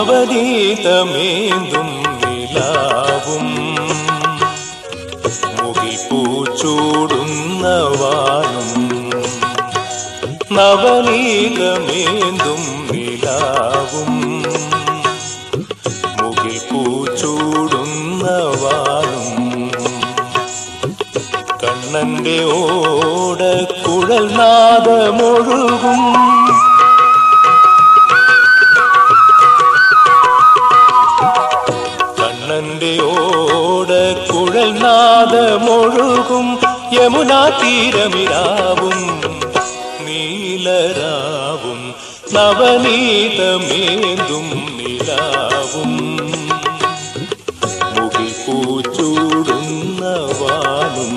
നവനീതമേന്തും നിലാവും മുകിൽ പൂച്ചൂടുന്ന വാനും നവനീതമേന്തും നിലാവും മുകിൽ പൂച്ചൂടുന്ന വാനും കണ്ണന്റെ ഓട കുഴൽ നാദമൊഴുകും കണ്ണന്റെ ഓട കുഴൽ നാദമൊഴുകും യമുനാ തീരമിരാവും നീലരാവും നവനീതമേന്തും നിലാവും മുകിൽ പൂച്ചൂടുന്ന വാനും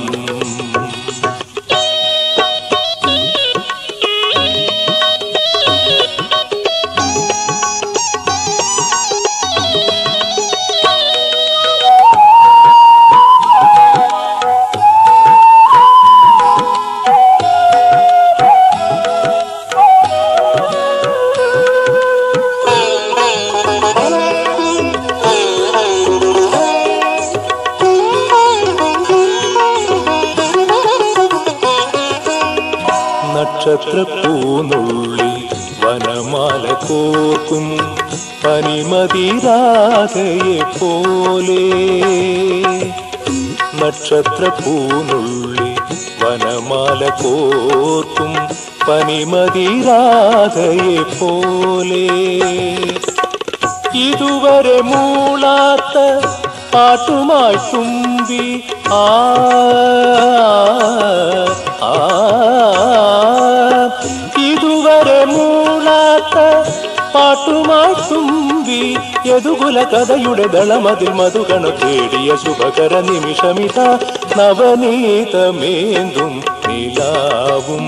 നക്ഷത്രപ്പൂനുള്ളി വനമാല കോർക്കും പനിമതിരാകയെ പോലെ നക്ഷത്രപ്പൂനുള്ളി വനമാല കോർക്കും പനിമതിരാകയെ പോലെ ഇതുവരെ മൂളാത്ത പാട്ടുമായി തുമ്പി ആ ആ, ഇതുവരെ മൂളാത്ത പാട്ടുമായി തുമ്പി യദുകുല കഥയുടെ ദളമതിൽ മധുകണ തേടിയ ശുഭകര നിമിഷമിത നവനീതമേന്തും നിലാവും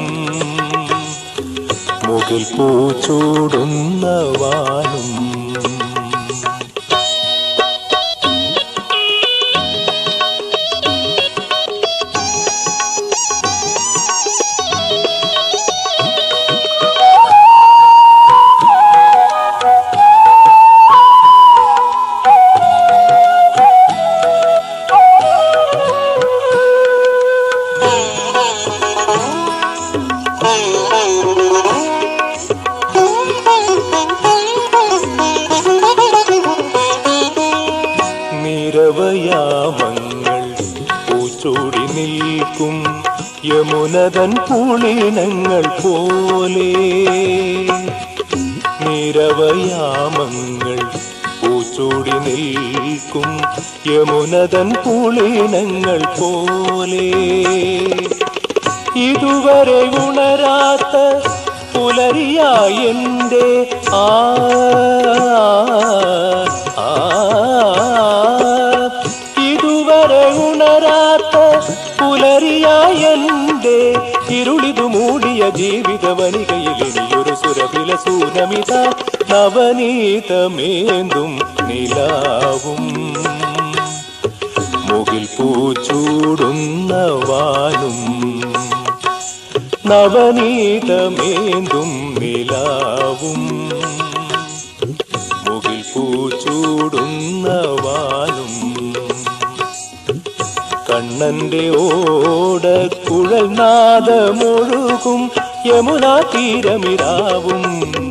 മുകിൽ പൂച്ചൂടുന്ന വാനും നിരവയാമങ്ങൾ പൂച്ചൂടി നിൽക്കും യമുനതൻ പുളിനങ്ങൾ പോലെ നിരവയാമങ്ങൾ പൂച്ചൂടി നിൽക്കും യമുനതൻ പുളിനങ്ങൾ പോലെ ഇതുവരെ ഉണരാത്ത പുലരിയായി എൻ്റെ ആ ആ, ഇതുവരെ ഉണരാത്ത പുലരിയായി എൻ്റെ ഇരുളിതു മൂടിയ ജീവിത വനികയിൽ ഇനിയൊരു സുരഭില സൂനമിത നവനീതമേന്തും നിലാവും മുകിൽ പൂച്ചൂടുന്ന വാനും നവനീതമേന്തും നിലാവും മുകിൽ പൂച്ചൂടുന്ന വാനും കണ്ണന്റെ ഓട കുഴൽ നാദമൊഴുകും യമുനാ തീരമിരാവും